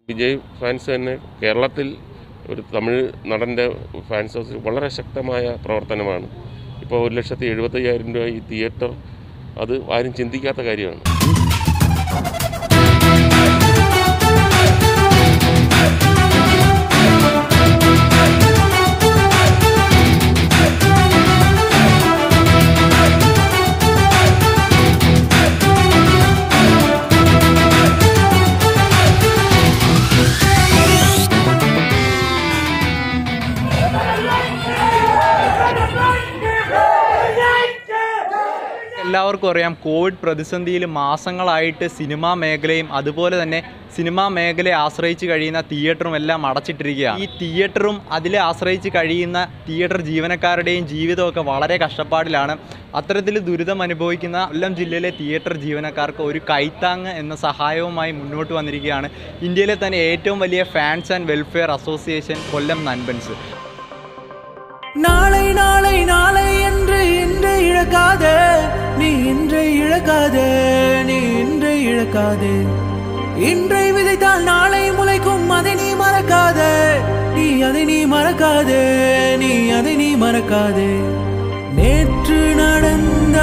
Vijay fans തന്നെ കേരളത്തിൽ ഒരു തമിഴ് നടൻ്റെ ഫാൻസ് ഹൗസ് വളരെ ശക്തമായ പ്രവർത്തനമാണ് ഇപ്പോൾ ഒരു ലക്ഷത്തി എഴുപത്തയ്യായിരം രൂപ ഈ തിയേറ്റർ അത് ആരും ചിന്തിക്കാത്ത കാര്യമാണ് എല്ലാവർക്കും അറിയാം കോവിഡ് പ്രതിസന്ധിയിൽ മാസങ്ങളായിട്ട് സിനിമാ മേഖലയും അതുപോലെ തന്നെ സിനിമാ മേഖലയെ ആശ്രയിച്ച് കഴിയുന്ന തിയേറ്ററും എല്ലാം അടച്ചിട്ടിരിക്കുകയാണ് ഈ തിയേറ്ററും അതിലെ ആശ്രയിച്ച് കഴിയുന്ന തിയേറ്റർ ജീവനക്കാരുടെയും ജീവിതമൊക്കെ വളരെ കഷ്ടപ്പാടിലാണ് അത്തരത്തിൽ ദുരിതം അനുഭവിക്കുന്ന കൊല്ലം ജില്ലയിലെ തിയേറ്റർ ജീവനക്കാർക്ക് ഒരു കൈത്താങ് എന്ന സഹായവുമായി മുന്നോട്ട് വന്നിരിക്കുകയാണ് ഇന്ത്യയിലെ തന്നെ ഏറ്റവും വലിയ fans and welfare association Kollam Nanbans நாளை நாளை நாளை என்று இன்று இழக்காதே நீ இன்றை இழக்காதே நீ இன்றை இழக்காதே இன்றை விதைத்தால் நாளை முளைக்கும் அதை நீ மறக்காதே நீ அதை நீ மறக்காதே நீ அதை நீ மறக்காதே நேற்று நடந்த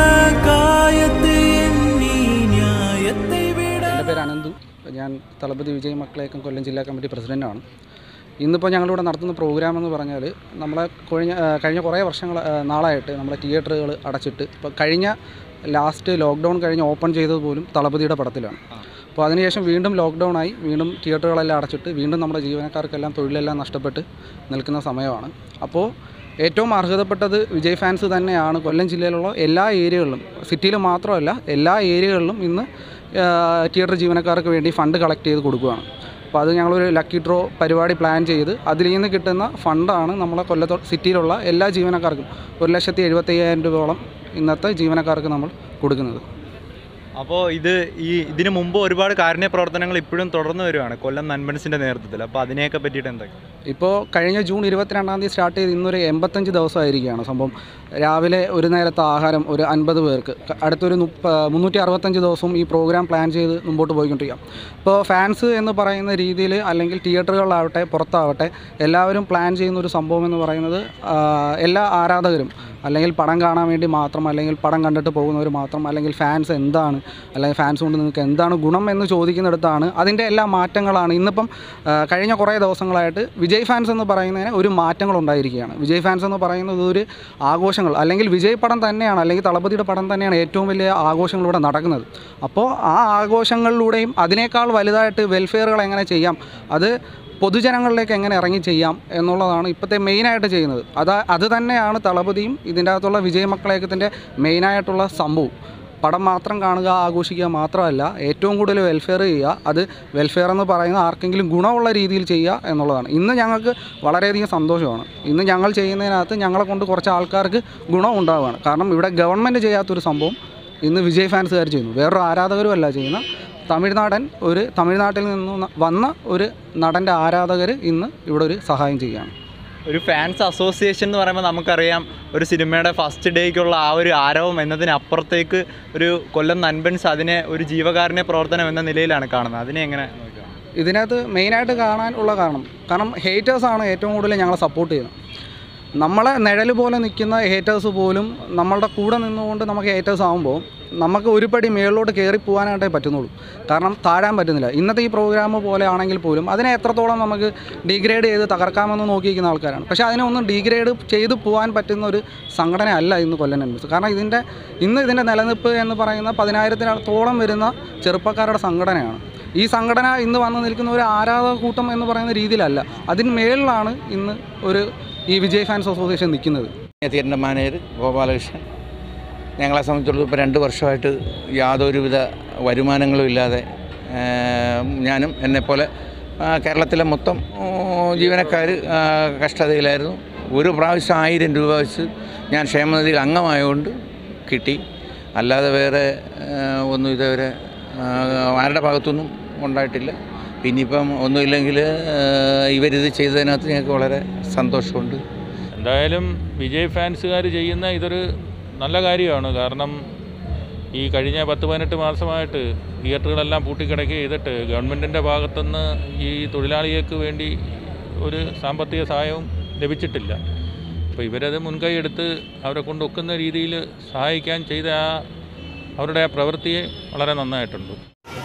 காயத்தை எண்ணி நியாயத்தை விட എൻ്റെ പേര് അനന്തു ഞാൻ തളപതി വിജയ് മക്കളേക്കം കൊല്ലം ജില്ലാ കമ്മിറ്റി പ്രസിഡൻ്റാണ് ഇന്നിപ്പോൾ ഞങ്ങളിവിടെ നടത്തുന്ന പ്രോഗ്രാം എന്ന് പറഞ്ഞാൽ നമ്മളെ കഴിഞ്ഞ ആ, കഴിഞ്ഞ കുറേ വർഷങ്ങൾ ആ, നാളായിട്ട് നമ്മളെ തിയേറ്ററുകൾ അടച്ചിട്ട് ഇപ്പോൾ കഴിഞ്ഞ ലാസ്റ്റ് ലോക്ക്ഡൗൺ കഴിഞ്ഞ് ഓപ്പൺ ചെയ്തത് പോലും തളപതിയുടെ പടത്തിലാണ് അപ്പോൾ അതിനുശേഷം വീണ്ടും ലോക്ക്ഡൗൺ ആയി വീണ്ടും തിയേറ്ററുകളെല്ലാം അടച്ചിട്ട് വീണ്ടും നമ്മുടെ ജീവനക്കാർക്കെല്ലാം തൊഴിലെല്ലാം നഷ്ടപ്പെട്ട് നിൽക്കുന്ന സമയമാണ് അപ്പോൾ ഏറ്റവും അർഹതപ്പെട്ടത് വിജയ് ഫാൻസ് തന്നെയാണ് കൊല്ലം ജില്ലയിലുള്ള എല്ലാ ഏരിയകളിലും സിറ്റിയിൽ മാത്രമല്ല എല്ലാ ഏരിയകളിലും ഇന്ന് ആ, തിയേറ്റർ ജീവനക്കാർക്ക് വേണ്ടി ഫണ്ട് കളക്ട് ചെയ്ത് കൊടുക്കുകയാണ് അപ്പോൾ അത് ഞങ്ങളൊരു ലക്കി ഡ്രോ പരിപാടി പ്ലാൻ ചെയ്ത് അതിൽ നിന്ന് കിട്ടുന്ന ഫണ്ടാണ് നമ്മളെ കൊല്ലത്തോ സിറ്റിയിലുള്ള എല്ലാ ജീവനക്കാർക്കും ഒരു ലക്ഷത്തി എഴുപത്തയ്യായിരം രൂപയോളം ഇന്നത്തെ ജീവനക്കാർക്ക് നമ്മൾ കൊടുക്കുന്നത് അപ്പോൾ ഇത് ഈ ഇതിനു മുമ്പ് ഒരുപാട് കാരുണ്യ പ്രവർത്തനങ്ങൾ ഇപ്പോഴും തുടർന്ന് വരുവാണ് കൊല്ലം നൻപൻസിൻ്റെ നേതൃത്വത്തിൽ അപ്പോൾ അതിനെയൊക്കെ പറ്റിയിട്ട് എന്തൊക്കെ ഇപ്പോൾ കഴിഞ്ഞ ജൂൺ ഇരുപത്തിരണ്ടാം തീയതി സ്റ്റാർട്ട് ചെയ്ത് ഇന്നൊരു എൺപത്തഞ്ച് ദിവസമായിരിക്കുകയാണ് സംഭവം രാവിലെ ഒരു നേരത്തെ ആഹാരം ഒരു അൻപത് പേർക്ക് ക- അടുത്തൊരു മുപ്പ മുന്നൂറ്റി അറുപത്തഞ്ച് ദിവസവും ഈ പ്രോഗ്രാം പ്ലാൻ ചെയ്ത് മുമ്പോട്ട് പോയിക്കൊണ്ടിരിക്കാം ഇപ്പോൾ ഫാൻസ് എന്ന് പറയുന്ന രീതിയിൽ അല്ലെങ്കിൽ തിയേറ്ററുകളിലാവട്ടെ പുറത്താവട്ടെ എല്ലാവരും പ്ലാൻ ചെയ്യുന്ന ഒരു സംഭവം എന്ന് പറയുന്നത് ആ, എല്ലാ ആരാധകരും അല്ലെങ്കിൽ പടം കാണാൻ വേണ്ടി മാത്രം അല്ലെങ്കിൽ പടം കണ്ടിട്ട് പോകുന്നവർ മാത്രം അല്ലെങ്കിൽ ഫാൻസ് എന്താണ് അല്ലെങ്കിൽ ഫാൻസ് കൊണ്ട് നിങ്ങൾക്ക് എന്താണ് ഗുണം എന്ന് ചോദിക്കുന്നിടത്താണ് അതിൻ്റെ എല്ലാ മാറ്റങ്ങളാണ് ഇന്നിപ്പം ആ, കഴിഞ്ഞ കുറേ ദിവസങ്ങളായിട്ട് വിജയ് ഫാൻസ് എന്ന് പറയുന്നതിന് ഒരു മാറ്റങ്ങൾ ഉണ്ടായിരിക്കുകയാണ് വിജയ് ഫാൻസ് എന്ന് പറയുന്നത് ഒരു ആഘോഷങ്ങൾ അല്ലെങ്കിൽ വിജയ് പടം തന്നെയാണ് അല്ലെങ്കിൽ തളപതിയുടെ പടം തന്നെയാണ് ഏറ്റവും വലിയ ആഘോഷങ്ങൾ ഇവിടെ നടക്കുന്നത് അപ്പോൾ ആ ആഘോഷങ്ങളിലൂടെയും അതിനേക്കാൾ വലുതായിട്ട് വെൽഫെയറുകൾ എങ്ങനെ ചെയ്യാം അത് പൊതുജനങ്ങളിലേക്ക് എങ്ങനെ ഇറങ്ങി ചെയ്യാം എന്നുള്ളതാണ് ഇപ്പോഴത്തെ മെയിനായിട്ട് ചെയ്യുന്നത് അത് അത് തന്നെയാണ് തളപതിയും ഇതിൻ്റെ അകത്തുള്ള വിജയമക്കളേക്കത്തിൻ്റെ മെയിനായിട്ടുള്ള സംഭവം പടം മാത്രം കാണുക ആഘോഷിക്കുക മാത്രമല്ല ഏറ്റവും കൂടുതൽ വെൽഫെയർ ചെയ്യുക അത് വെൽഫെയർ എന്ന് പറയുന്ന ആർക്കെങ്കിലും ഗുണമുള്ള രീതിയിൽ ചെയ്യുക എന്നുള്ളതാണ് ഇന്ന് ഞങ്ങൾക്ക് വളരെയധികം സന്തോഷമാണ് ഇന്ന് ഞങ്ങൾ ചെയ്യുന്നതിനകത്ത് ഞങ്ങളെ കൊണ്ട് കുറച്ച് ആൾക്കാർക്ക് ഗുണം ഉണ്ടാവുകയാണ് കാരണം ഇവിടെ ഗവൺമെൻറ് ചെയ്യാത്തൊരു സംഭവം ഇന്ന് വിജയ് ഫാൻസുകാർ ചെയ്യുന്നു വേറൊരു ആരാധകരും അല്ല ചെയ്യുന്ന തമിഴ്നാടൻ ഒരു തമിഴ്നാട്ടിൽ നിന്ന് വന്ന ഒരു നടൻ്റെ ആരാധകർ ഇന്ന് ഇവിടെ ഒരു സഹായം ചെയ്യുകയാണ് ഒരു ഫാൻസ് അസോസിയേഷൻ എന്ന് പറയുമ്പോൾ നമുക്കറിയാം ഒരു സിനിമയുടെ ഫസ്റ്റ് ഡേക്കുള്ള ആ ഒരു ആരവം എന്നതിനപ്പുറത്തേക്ക് ഒരു കൊല്ലം നൻപൻസ് അതിനെ ഒരു ജീവകാരുണ്യ പ്രവർത്തനം എന്ന നിലയിലാണ് കാണുന്നത് അതിനെ എങ്ങനെ നോക്കാം ഇതിനകത്ത് മെയിനായിട്ട് കാണാനുള്ള കാരണം കാരണം ഹേറ്റേഴ്സാണ് ഏറ്റവും കൂടുതൽ ഞങ്ങളെ സപ്പോർട്ട് ചെയ്യുന്നത് നമ്മളെ നിഴൽ പോലെ നിൽക്കുന്ന ഹേറ്റേഴ്സ് പോലും നമ്മളുടെ കൂടെ നിന്നുകൊണ്ട് നമുക്ക് ഹേറ്റേഴ്സ് ആകുമ്പോൾ നമുക്ക് ഒരു പടി മേളിലോട്ട് കയറി പോകാനായിട്ടേ പറ്റുന്നുള്ളൂ കാരണം താഴാൻ പറ്റുന്നില്ല ഇന്നത്തെ ഈ പ്രോഗ്രാം പോലെ ആണെങ്കിൽ പോലും അതിനെ എത്രത്തോളം നമുക്ക് ഡീഗ്രേഡ് ചെയ്ത് തകർക്കാമെന്ന് നോക്കിയിരിക്കുന്ന ആൾക്കാരാണ് പക്ഷേ അതിനെ ഒന്നും ഡീഗ്രേഡ് ചെയ്ത് പോകാൻ പറ്റുന്ന ഒരു സംഘടന അല്ല ഇന്ന് കൊല്ലൻ എൻബിസ് കാരണം ഇതിൻ്റെ ഇന്ന് ഇതിൻ്റെ നിലനിൽപ്പ് എന്ന് പറയുന്ന പതിനായിരത്തിനടുത്തോളം വരുന്ന ചെറുപ്പക്കാരുടെ സംഘടനയാണ് ഈ സംഘടന ഇന്ന് വന്ന് നിൽക്കുന്ന ഒരു ആരാധക കൂട്ടം എന്ന് പറയുന്ന രീതിയിലല്ല അതിന് മേളിലാണ് ഇന്ന് ഒരു ഈ വിജയ് ഫാൻസ് അസോസിയേഷൻ നിൽക്കുന്നത് തിയേറ്ററിൻ്റെ മാനേജർ ഗോപാലകൃഷ്ണൻ ഞങ്ങളെ സംബന്ധിച്ചിടത്തോളം ഇപ്പോൾ രണ്ട് വർഷമായിട്ട് യാതൊരുവിധ വരുമാനങ്ങളും ഇല്ലാതെ ആ, ഞാനും എന്നെപ്പോലെ ആ, കേരളത്തിലെ മൊത്തം ജീവനക്കാർ കഷ്ടതയിലായിരുന്നു ഒരു പ്രാവശ്യം ആയിരം രൂപ വെച്ച് ഞാൻ ക്ഷേമനിധിയിൽ അംഗമായതുകൊണ്ട് കിട്ടി അല്ലാതെ വേറെ ആ, ഒന്നും ഇതുവരെ ആ, ആരുടെ ഭാഗത്തുനിന്നും ഉണ്ടായിട്ടില്ല പിന്നിപ്പം ഒന്നുമില്ലെങ്കിൽ ഇവരിത് ചെയ്തതിനകത്ത് ഞങ്ങൾക്ക് വളരെ സന്തോഷമുണ്ട് എന്തായാലും വിജയ് ഫാൻസുകാർ ചെയ്യുന്ന ഇതൊരു നല്ല കാര്യമാണ് കാരണം ഈ കഴിഞ്ഞ പത്ത് പതിനെട്ട് മാസമായിട്ട് തിയേറ്ററുകളെല്ലാം പൂട്ടിക്കിടക്കുക ചെയ്തിട്ട് ഗവൺമെൻറ്റിൻ്റെ ഭാഗത്തുനിന്ന് ഈ തൊഴിലാളികൾക്ക് വേണ്ടി ഒരു സാമ്പത്തിക സഹായവും ലഭിച്ചിട്ടില്ല അപ്പോൾ ഇവരത് മുൻകൈ എടുത്ത് അവരെ കൊണ്ട് ഒക്കുന്ന രീതിയിൽ സഹായിക്കാൻ ചെയ്ത ആ അവരുടെ ആ പ്രവൃത്തിയെ വളരെ നന്നായിട്ടുണ്ട്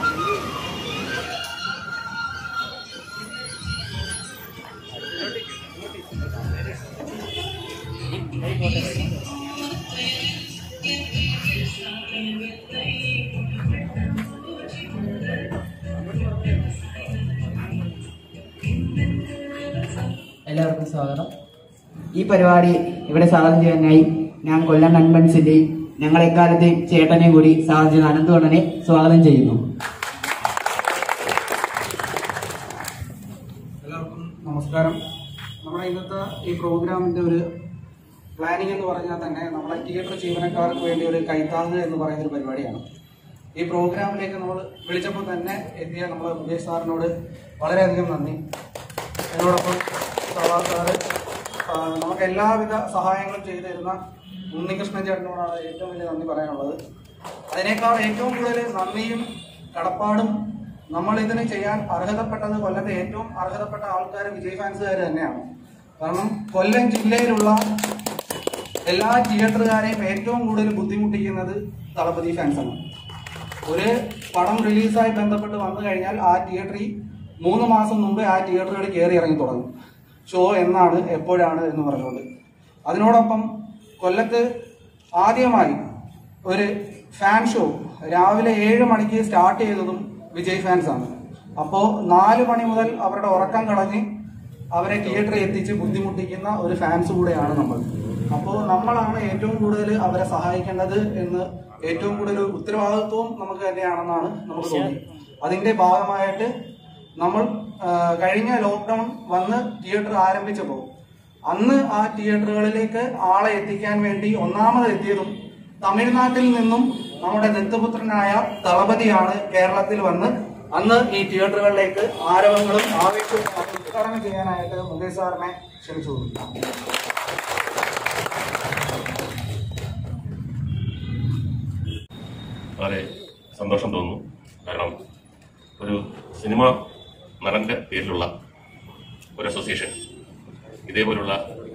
എല്ലാവർക്കും സ്വാഗതം ഈ പരിപാടി ഇവിടെ സ്വാഗതം ചെയ്യാനായി ഞാൻ കൊല്ലം നൻപൻസിന്റെയും ഞങ്ങൾ എക്കാലത്തെയും ചേട്ടനെയും കൂടി സ്വാഗതം ചെയ്യുന്ന അനന്തുകൊണ്ടനെ സ്വാഗതം ചെയ്യുന്നു എല്ലാവർക്കും നമസ്കാരം നമ്മുടെ ഇന്നത്തെ ഈ പ്രോഗ്രാമിൻ്റെ ഒരു പ്ലാനിംഗ് എന്ന് പറഞ്ഞാൽ തന്നെ നമ്മളെ തിയേറ്റർ ജീവനക്കാർക്ക് വേണ്ടി ഒരു കൈത്താങ്ങ് എന്ന് പറയുന്ന ഒരു പരിപാടിയാണ് ഈ പ്രോഗ്രാമിലേക്ക് നമ്മൾ വിളിച്ചപ്പോൾ തന്നെ എത്തിയ നമ്മുടെ മുകേഷ് സാറിനോട് വളരെയധികം നന്ദി എന്നോടൊപ്പം സവാർ സാറ് ആ, നമുക്ക് എല്ലാവിധ സഹായങ്ങളും ചെയ്തു തരുന്ന ഉണ്ണികൃഷ്ണൻ ചേട്ടനോടാണ് ഏറ്റവും വലിയ നന്ദി പറയാനുള്ളത് അതിനേക്കാൾ ഏറ്റവും കൂടുതൽ നന്ദിയും കടപ്പാടും നമ്മൾ ഇതിന് ചെയ്യാൻ അർഹതപ്പെട്ടത് കൊല്ലത്തെ ഏറ്റവും അർഹതപ്പെട്ട ആൾക്കാർ വിജയ് ഫാൻസുകാർ തന്നെയാണ് കാരണം കൊല്ലം ജില്ലയിലുള്ള എല്ലാ തിയേറ്ററുകാരെയും ഏറ്റവും കൂടുതൽ ബുദ്ധിമുട്ടിക്കുന്നത് തളപതി ഫാൻസാണ് ഒരു പടം റിലീസായി ബന്ധപ്പെട്ട് വന്നു കഴിഞ്ഞാൽ ആ തിയേറ്ററിൽ മൂന്ന് മാസം മുമ്പേ ആ തിയേറ്ററുകളിൽ കയറി ഇറങ്ങി തുടങ്ങും ഷോ എന്നാണ് എപ്പോഴാണ് എന്ന് പറഞ്ഞുകൊണ്ട് അതിനോടൊപ്പം കൊല്ലത്ത് ആദ്യമായി ഒരു ഫാൻ ഷോ രാവിലെ ഏഴ് മണിക്ക് സ്റ്റാർട്ട് ചെയ്തതും വിജയ് ഫാൻസ് ആണ് അപ്പോൾ നാല് മണി മുതൽ അവരുടെ ഉറക്കം കളഞ്ഞ് അവരെ തിയേറ്ററിൽ എത്തിച്ച് ബുദ്ധിമുട്ടിക്കുന്ന ഒരു ഫാൻസ് കൂടെയാണ് നമ്മൾ അപ്പോൾ നമ്മളാണ് ഏറ്റവും കൂടുതൽ അവരെ സഹായിക്കേണ്ടത് എന്ന് ഏറ്റവും കൂടുതൽ ഉത്തരവാദിത്വവും നമുക്ക് തന്നെയാണെന്നാണ് നമുക്ക് തോന്നിയത് അതിന്റെ ഭാഗമായിട്ട് നമ്മൾ ആ, കഴിഞ്ഞ ലോക്ക്ഡൗൺ വന്ന് തിയേറ്റർ ആരംഭിച്ചപ്പോൾ അന്ന് ആ തിയേറ്ററുകളിലേക്ക് ആളെ എത്തിക്കാൻ വേണ്ടി ഒന്നാമത് എത്തിയതും തമിഴ്നാട്ടിൽ നിന്നും നമ്മുടെ ദത്തപുത്രനായ ദളപതിയാണ് കേരളത്തിൽ വന്ന് അന്ന് ഈ തിയേറ്ററുകളിലേക്ക് ആരവങ്ങളും ആവേശവും ഉദ്ഘാടനം ചെയ്യാനായിട്ട് മുകേഷ് സാറിനെ ക്ഷണിച്ചു വളരെ സന്തോഷം തോന്നുന്നു കാരണം ഒരു സിനിമ നടന്റെ പേരിലുള്ള ഒരു അസോസിയേഷൻ ഇതേപോലുള്ള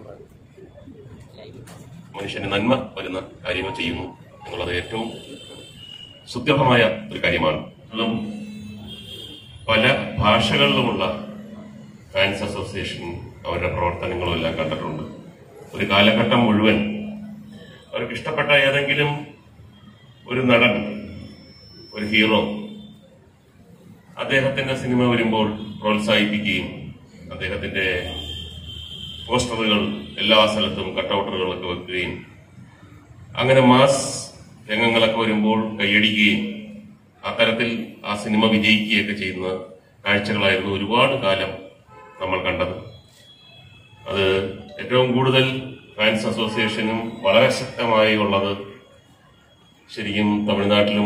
മനുഷ്യന് നന്മ വരുന്ന കാര്യങ്ങൾ ചെയ്യുന്നു എന്നുള്ളത് ഏറ്റവും സുത്യർഹമായ ഒരു കാര്യമാണ് അതും പല ഭാഷകളിലുമുള്ള ഫാൻസ് അസോസിയേഷൻ അവരുടെ പ്രവർത്തനങ്ങളും എല്ലാം കണ്ടിട്ടുണ്ട് ഒരു കാലഘട്ടം മുഴുവൻ അവർക്ക് ഇഷ്ടപ്പെട്ട ഏതെങ്കിലും ഒരു നടൻ ഒരു ഹീറോ അദ്ദേഹത്തിന്റെ സിനിമ വരുമ്പോൾ പ്രോത്സാഹിപ്പിക്കുകയും അദ്ദേഹത്തിന്റെ പോസ്റ്ററുകൾ എല്ലാ സ്ഥലത്തും കട്ടൗട്ടറുകളൊക്കെ വെക്കുകയും അങ്ങനെ മാസ് രംഗങ്ങളൊക്കെ വരുമ്പോൾ കൈയടിക്കുകയും അത്തരത്തിൽ ആ സിനിമ വിജയിക്കുകയൊക്കെ ചെയ്യുന്ന കാഴ്ചകളായിരുന്നു ഒരുപാട് കാലം നമ്മൾ കണ്ടത് അത് ഏറ്റവും കൂടുതൽ ഫാൻസ് അസോസിയേഷനും വളരെ ശക്തമായി ഉള്ളത് ശരിക്കും തമിഴ്നാട്ടിലും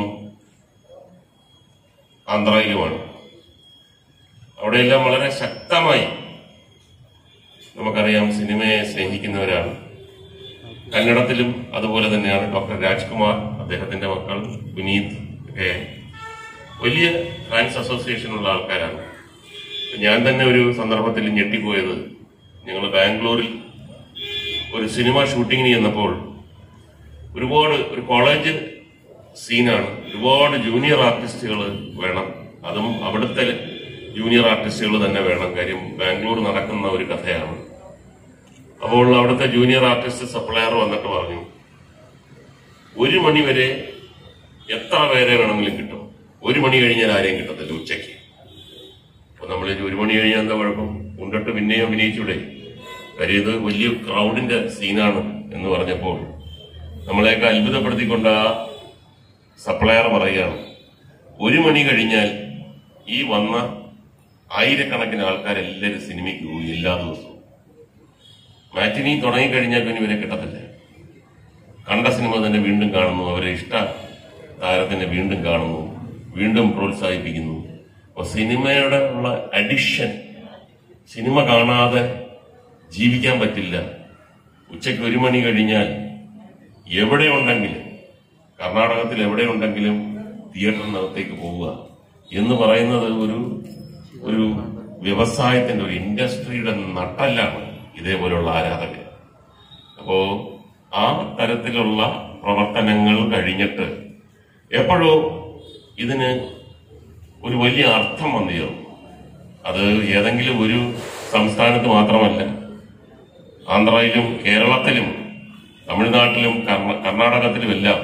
ആന്ധ്രയിലുമാണ് അവിടെയെല്ലാം വളരെ ശക്തമായി നമുക്കറിയാം സിനിമയെ സ്നേഹിക്കുന്നവരാണ് കന്നഡത്തിലും അതുപോലെ തന്നെയാണ് ഡോക്ടർ രാജ്കുമാർ അദ്ദേഹത്തിന്റെ മക്കൾ വിനീത് ഒക്കെ വലിയ ഫാൻസ് അസോസിയേഷനുള്ള ആൾക്കാരാണ് ഞാൻ തന്നെ ഒരു സന്ദർഭത്തിൽ ഞെട്ടിപ്പോയത് ഞങ്ങൾ ബാംഗ്ലൂരിൽ ഒരു സിനിമ ഷൂട്ടിങ്ങിന് ചെന്നപ്പോൾ ഒരുപാട് ഒരു കോളേജ് സീനാണ് ഒരുപാട് ജൂനിയർ ആർട്ടിസ്റ്റുകൾ വേണം അതും അവിടുത്തെ ജൂനിയർ ആർട്ടിസ്റ്റുകൾ തന്നെ വേണം കാര്യം ബാംഗ്ലൂർ നടക്കുന്ന ഒരു കഥയാണ് അപ്പോൾ അവിടുത്തെ ജൂനിയർ ആർട്ടിസ്റ്റ് സപ്ലയർ വന്നിട്ട് പറഞ്ഞു ഒരു മണി വരെ എത്ര പേരെ വേണമെങ്കിലും കിട്ടും ഒരു മണി കഴിഞ്ഞാൽ ആരെയും കിട്ടത്തില്ല ഉച്ചയ്ക്ക് അപ്പൊ നമ്മൾ ഒരു മണി കഴിഞ്ഞാൽ എന്താ കുഴപ്പം ഉണ്ടിട്ട് പിന്നെയും അഭിനയിച്ചൂടെ കാര്യം ഇത് വലിയ ക്രൗഡിന്റെ സീനാണ് എന്ന് പറഞ്ഞപ്പോൾ നമ്മളെയൊക്കെ അത്ഭുതപ്പെടുത്തിക്കൊണ്ട് ആ സപ്ലയർ പറയുകയാണ് ഒരു മണി കഴിഞ്ഞാൽ ഈ വന്ന ആയിരക്കണക്കിന് ആൾക്കാരെല്ലാവരും സിനിമയ്ക്ക് പോയി എല്ലാ ദിവസവും മാറ്റിനി തുടങ്ങിക്കഴിഞ്ഞാൽ പിന്നെ ഇവരെ കിട്ടത്തില്ല കണ്ട സിനിമ തന്നെ വീണ്ടും കാണുന്നു അവരെ ഇഷ്ട താരത്തിനെ വീണ്ടും കാണുന്നു വീണ്ടും പ്രോത്സാഹിപ്പിക്കുന്നു അപ്പൊ സിനിമയുടെ ഉള്ള അഡിഷൻ സിനിമ കാണാതെ ജീവിക്കാൻ പറ്റില്ല ഉച്ചയ്ക്ക് ഒരു മണി കഴിഞ്ഞാൽ എവിടെ ഉണ്ടെങ്കിലും കർണാടകത്തിൽ എവിടെയുണ്ടെങ്കിലും തിയേറ്ററിനകത്തേക്ക് പോവുക എന്ന് പറയുന്നത് ഒരു ഒരു വ്യവസായത്തിന്റെ ഒരു ഇൻഡസ്ട്രിയുടെ നട്ടല്ലാണ് ഇതേപോലുള്ള ആരാധകർ അപ്പോ ആ തരത്തിലുള്ള പ്രവർത്തനങ്ങൾ കഴിഞ്ഞിട്ട് എപ്പോഴോ ഇതിന് ഒരു വലിയ അർത്ഥം വന്നു ചേർന്നു അത് ഏതെങ്കിലും ഒരു സംസ്ഥാനത്ത് മാത്രമല്ല ആന്ധ്രയിലും കേരളത്തിലും തമിഴ്നാട്ടിലും കർണ- കർണാടകത്തിലുമെല്ലാം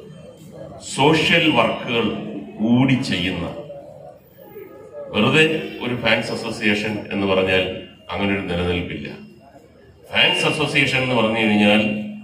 സോഷ്യൽ വർക്കുകൾ കൂടി ചെയ്യുന്ന വെറുതെ ഒരു ഫാൻസ് അസോസിയേഷൻ എന്ന് പറഞ്ഞാൽ അങ്ങനെ ഒരു നിലനിൽപ്പില്ല ഫാൻസ് അസോസിയേഷൻ എന്ന് പറഞ്ഞു കഴിഞ്ഞാൽ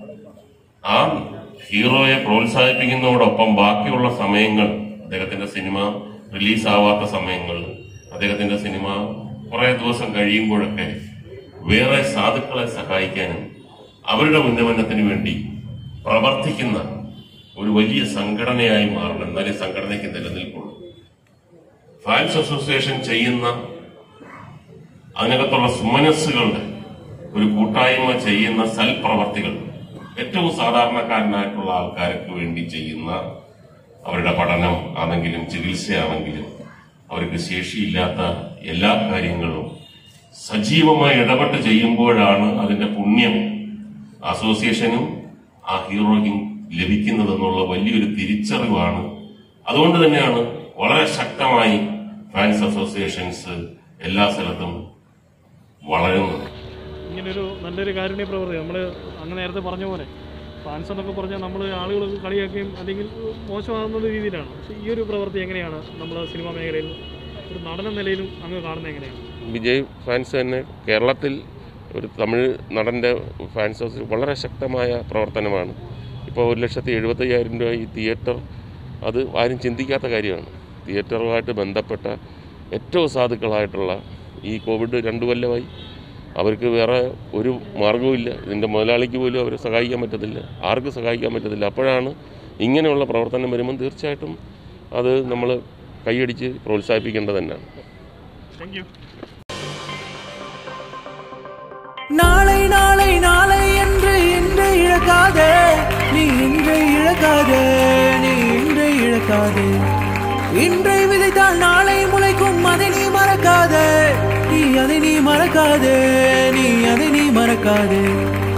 ആ ഹീറോയെ പ്രോത്സാഹിപ്പിക്കുന്നതോടൊപ്പം ബാക്കിയുള്ള സമയങ്ങൾ അദ്ദേഹത്തിന്റെ സിനിമ റിലീസാവാത്ത സമയങ്ങൾ അദ്ദേഹത്തിന്റെ സിനിമ കുറെ ദിവസം കഴിയുമ്പോഴൊക്കെ വേറെ സാധുക്കളെ സഹായിക്കാനും അവരുടെ ഉന്നമനത്തിന് വേണ്ടി പ്രവർത്തിക്കുന്ന ഒരു വലിയ സംഘടനയായി മാറണം എന്നാലേ സംഘടനയ്ക്ക് നിലനിൽപ്പുള്ളൂ ഫാൻസ് അസോസിയേഷൻ ചെയ്യുന്ന അതിനകത്തുള്ള സുമനസ്സുകളുടെ ഒരു കൂട്ടായ്മ ചെയ്യുന്ന സൽപ്രവർത്തികൾ ഏറ്റവും സാധാരണക്കാരനായിട്ടുള്ള ആൾക്കാർക്ക് വേണ്ടി ചെയ്യുന്ന അവരുടെ പഠനം ആണെങ്കിലും ചികിത്സയാണെങ്കിലും അവർക്ക് ശേഷിയില്ലാത്ത എല്ലാ കാര്യങ്ങളും സജീവമായി ഇടപെട്ട് ചെയ്യുമ്പോഴാണ് അതിന്റെ പുണ്യം അസോസിയേഷനും ആ ഹീറോയ്ക്കും ലഭിക്കുന്നതെന്നുള്ള വലിയൊരു തിരിച്ചറിവാണ് അതുകൊണ്ട് തന്നെയാണ് വളരെ ശക്തമായി ഫാൻസ് അസോസിയേഷൻസ് എല്ലാ സ്ഥലത്തും വളരുന്നത് ഇങ്ങനൊരു നല്ലൊരു കാരുണ്യ പ്രവൃത്തി നമ്മൾ അങ്ങ് നേരത്തെ പറഞ്ഞ പോലെ ഫാൻസ് എന്നൊക്കെ പറഞ്ഞാൽ നമ്മൾ ആളുകൾ കളിയാക്കുകയും അല്ലെങ്കിൽ മോശമാകുന്ന രീതിയിലാണ് പക്ഷേ ഈ ഒരു പ്രവൃത്തി എങ്ങനെയാണ് നമ്മൾ സിനിമാ മേഖലയിൽ ഒരു നടന നിലയിലും അങ്ങ് കാണുന്നത് എങ്ങനെയാണ് വിജയ് ഫാൻസ് തന്നെ കേരളത്തിൽ ഒരു തമിഴ് നടൻ്റെ ഫാൻസ് ഹൗസ് വളരെ ശക്തമായ പ്രവർത്തനമാണ് ഇപ്പോൾ ഒരു ലക്ഷത്തി എഴുപത്തയ്യായിരം രൂപ ഈ തിയേറ്റർ അത് ആരും ചിന്തിക്കാത്ത കാര്യമാണ് തിയേറ്ററുമായിട്ട് ബന്ധപ്പെട്ട ഏറ്റവും സാധുക്കളായിട്ടുള്ള ഈ കോവിഡ് രണ്ടു കൊല്ലമായി അവർക്ക് വേറെ ഒരു മാർഗവുമില്ല ഇതിൻ്റെ മുതലാളിക്ക് പോലും അവരെ സഹായിക്കാൻ പറ്റത്തില്ല ആർക്കും സഹായിക്കാൻ പറ്റത്തില്ല അപ്പോഴാണ് ഇങ്ങനെയുള്ള പ്രവർത്തനം വരുമ്പം തീർച്ചയായിട്ടും അത് നമ്മൾ കൈയടിച്ച് പ്രോത്സാഹിപ്പിക്കേണ്ടത് തന്നെയാണ് താങ്ക് യു நாளை நாளை நாளை என்று இன்று இழக்காதே நீ இன்றை இழக்காதே நீ இன்றை இழக்காதே இன்றை விதைத்தால் நாளை முளைக்கும் அதை நீ மறக்காதே நீ அதை நீ மறக்காதே நீ அதை நீ மறக்காதே